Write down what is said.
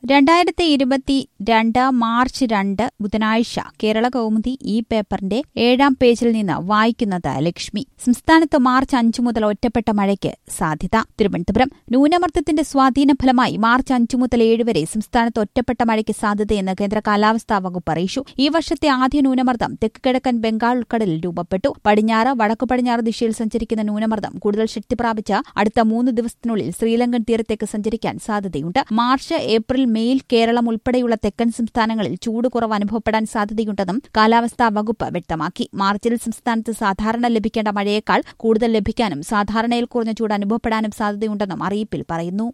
രണ്ടായിരത്തി ഇരുപത്തി രണ്ട് മാർച്ച് രണ്ട് ബുധനാഴ്ച കേരള കൗമുദി ഈ പേപ്പറിന്റെ ഏഴാം പേജിൽ നിന്ന് വായിക്കുന്നത് ലക്ഷ്മി സംസ്ഥാനത്ത് മാർച്ച് അഞ്ചു മുതൽ ഒറ്റപ്പെട്ട മഴയ്ക്ക് സാധ്യത തിരുവനന്തപുരം ന്യൂനമർദ്ദത്തിന്റെ സ്വാധീന ഫലമായി മാർച്ച് അഞ്ചു മുതൽ ഏഴ് വരെ സംസ്ഥാനത്ത് ഒറ്റപ്പെട്ട മഴയ്ക്ക് സാധ്യതയെന്ന് കേന്ദ്ര കാലാവസ്ഥാ വകുപ്പ് അറിയിച്ചു ഈ വർഷത്തെ ആദ്യ ന്യൂനമർദ്ദം തെക്ക് കിഴക്കൻ ബംഗാൾ ഉൾക്കടലിൽ രൂപപ്പെട്ടു പടിഞ്ഞാറ് വടക്കു പടിഞ്ഞാറ് ദിശയിൽ സഞ്ചരിക്കുന്ന ന്യൂനമർദ്ദം കൂടുതൽ ശക്തി പ്രാപിച്ച അടുത്ത മൂന്ന് ദിവസത്തിനുള്ളിൽ ശ്രീലങ്കൻ തീരത്തേക്ക് സഞ്ചരിക്കാൻ സാധ്യതയുണ്ട് മാർച്ച് ഏപ്രിൽ മെയിൽ കേരളം ഉൾപ്പെടെയുള്ള തെക്കൻ സംസ്ഥാനങ്ങളിൽ ചൂട് കുറവ് അനുഭവപ്പെടാൻ സാധ്യതയുണ്ടെന്നും കാലാവസ്ഥാ വകുപ്പ് വ്യക്തമാക്കി മാർച്ചിൽ സംസ്ഥാനത്ത് സാധാരണ ലഭിക്കേണ്ട മഴയേക്കാൾ കൂടുതൽ ലഭിക്കാനും സാധാരണയിൽ കുറഞ്ഞ ചൂട് അനുഭവപ്പെടാനും സാധ്യതയുണ്ടെന്നും അറിയിപ്പിൽ പറയുന്നു